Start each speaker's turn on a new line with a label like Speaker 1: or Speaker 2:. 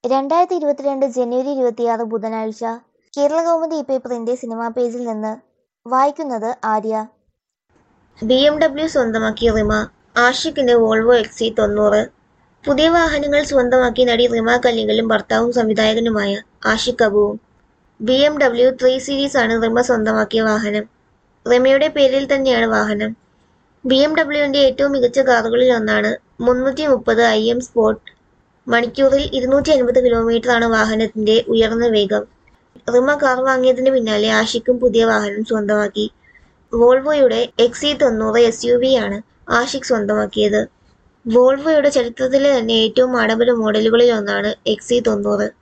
Speaker 1: രണ്ടായിരത്തി ഇരുപത്തിരണ്ട് ജനുവരി ഇരുപത്തിയാറ് ബുധനാഴ്ച കേരളകൗമുദി പേപ്പറിന്റെ സിനിമാ പേജിൽ നിന്ന് വായിക്കുന്നത് ആര്യ
Speaker 2: ബി എം ഡബ്ല്യു സ്വന്തമാക്കി റിമ ആഷിഖിന് വോൾവോ എക്സി തൊണ്ണൂറ് പുതിയ വാഹനങ്ങൾ സ്വന്തമാക്കി നടി റിമ കല്ലിങ്കലും ഭർത്താവും സംവിധായകനുമായ ആഷിഖ് അബുവും B M W three series ആണ് റിമ സ്വന്തമാക്കിയ വാഹനം റിമയുടെ പേരിൽ തന്നെയാണ് വാഹനം ബി എം ഡബ്ല്യുവിന്റെ ഏറ്റവും മികച്ച കാറുകളിൽ ഒന്നാണ് മുന്നൂറ്റി മുപ്പത് ഐ എം സ്പോർട്ട് മണിക്കൂറിൽ ഇരുന്നൂറ്റി അൻപത് കിലോമീറ്ററാണ് വാഹനത്തിന്റെ ഉയർന്ന വേഗം റിമ കാർ വാങ്ങിയതിന് പിന്നാലെ ആഷിഖും പുതിയ വാഹനം സ്വന്തമാക്കി വോൾവോയുടെ എക്സി തൊണ്ണൂറ് എസ് യു വി ആണ് ആഷിഖ് സ്വന്തമാക്കിയത് വോൾവോയുടെ ചരിത്രത്തിലെ തന്നെ ഏറ്റവും ആഡംബര മോഡലുകളിൽ ഒന്നാണ് എക്സി തൊണ്ണൂറ്